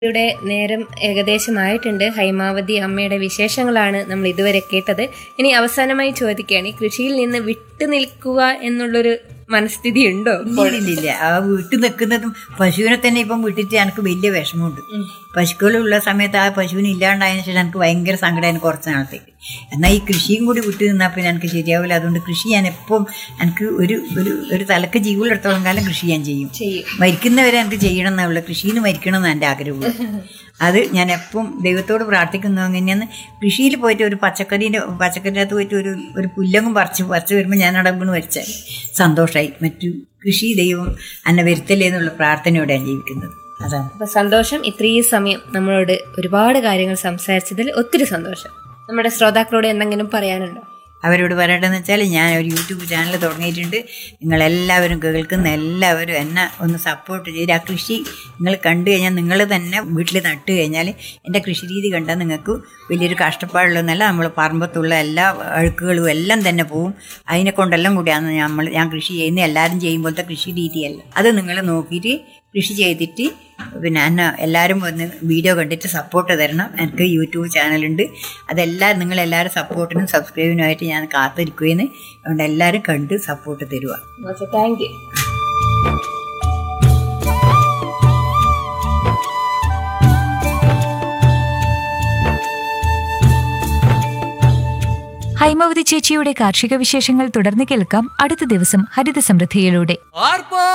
ഇവിടെ നേരം ഏകദേശമായിട്ടുണ്ട് ഹൈമാവതി അമ്മയുടെ വിശേഷങ്ങളാണ് നമ്മൾ ഇതുവരെ കേട്ടത് ഇനി അവസാനമായി ചോദിക്കുകയാണ് ഈ കൃഷിയിൽ നിന്ന് വിട്ടു നിൽക്കുക എന്നുള്ളൊരു മനസ്ഥിതി ഉണ്ടോ ഇല്ലില്ല ആ വീട്ടിൽ നിൽക്കുന്നതും പശുവിനെ തന്നെ ഇപ്പം വിട്ടിട്ട് എനിക്ക് വലിയ വിഷമമുണ്ട് പശുക്കളുള്ള സമയത്ത് ആ പശുവിന് ഇല്ലാണ്ടായതിനു ശേഷം എനിക്ക് ഭയങ്കര സങ്കടമായിരുന്നു കുറച്ച് നാളത്തേക്ക് എന്നാൽ ഈ കൃഷിയും കൂടി വിട്ടു നിന്നാൽ പിന്നെ എനിക്ക് ശരിയാവില്ല അതുകൊണ്ട് കൃഷി ഞാൻ എപ്പം എനിക്ക് ഒരു ഒരു ഒരു തലക്ക് ജീവുള്ളിടത്തോളം കാലം കൃഷി ഞാൻ ചെയ്യും ചെയ്യും മരിക്കുന്നവരെ എനിക്ക് ചെയ്യണം എന്നുള്ള കൃഷിയിൽ നിന്ന് മരിക്കണം എന്ന് എൻ്റെ ആഗ്രഹമുള്ളൂ അത് ഞാൻ എപ്പം ദൈവത്തോട് പ്രാർത്ഥിക്കുന്നു അങ്ങനെയാണ് കൃഷിയിൽ പോയിട്ട് ഒരു പച്ചക്കറീൻ്റെ പച്ചക്കറിൻ്റെ അകത്ത് പോയിട്ട് ഒരു ഒരു പുല്ലങ്ങും പറിച്ച് പറിച്ച് വരുമ്പോൾ ഞാൻ അവിടെ വീണ് വരച്ചാൽ സന്തോഷമായി മറ്റു കൃഷി ദൈവം എന്നെ വരുത്തല്ലേ എന്നുള്ള പ്രാർത്ഥനയോടെയാണ് ജീവിക്കുന്നത് അതാണ് അപ്പൊ സന്തോഷം ഇത്രയും സമയം നമ്മളോട് ഒരുപാട് കാര്യങ്ങൾ സംസാരിച്ചതിൽ ഒത്തിരി സന്തോഷം നമ്മുടെ ശ്രോതാക്കളോട് എന്തെങ്കിലും പറയാനുണ്ടോ അവരോട് പറയട്ടെന്ന് വെച്ചാൽ ഞാൻ ഒരു യൂട്യൂബ് ചാനൽ തുടങ്ങിയിട്ടുണ്ട് നിങ്ങളെല്ലാവരും കേൾക്കുന്ന എല്ലാവരും എന്നെ ഒന്ന് സപ്പോർട്ട് ചെയ്ത് ആ കൃഷി നിങ്ങൾ കണ്ടു കഴിഞ്ഞാൽ നിങ്ങൾ തന്നെ വീട്ടിൽ നട്ട് കഴിഞ്ഞാൽ എൻ്റെ കൃഷി രീതി കണ്ടാൽ നിങ്ങൾക്ക് വലിയൊരു കഷ്ടപ്പാടുള്ളതെന്നല്ല നമ്മൾ പറമ്പത്തുള്ള എല്ലാ അഴുക്കുകളും എല്ലാം തന്നെ പോവും അതിനെ കൊണ്ടെല്ലാം കൂടിയാണ് നമ്മൾ ഞാൻ കൃഷി ചെയ്യുന്ന എല്ലാവരും ചെയ്യുമ്പോഴത്തെ കൃഷി രീതിയല്ല അത് നിങ്ങൾ നോക്കിയിട്ട് കൃഷി ചെയ്തിട്ട് പിന്നെ എന്നെ എല്ലാവരും വന്ന് വീഡിയോ കണ്ടിട്ട് സപ്പോർട്ട് തരണം എനിക്ക് യൂട്യൂബ് ചാനലുണ്ട് അതെല്ലാവരും നിങ്ങളെല്ലാവരും സപ്പോർട്ടിനും സബ്സ്ക്രൈബിനുമായിട്ട് ഞാൻ കാത്തിരിക്കുകയെന്ന് അതുകൊണ്ട് എല്ലാവരും കണ്ട് സപ്പോർട്ട് തരുക ഓക്കെ താങ്ക് യു ഹൈമവതി ചേച്ചിയുടെ കാർഷിക വിശേഷങ്ങൾ തുടർന്ന് കേൾക്കാം അടുത്ത ദിവസം ഹരിത സമൃദ്ധിയിലൂടെ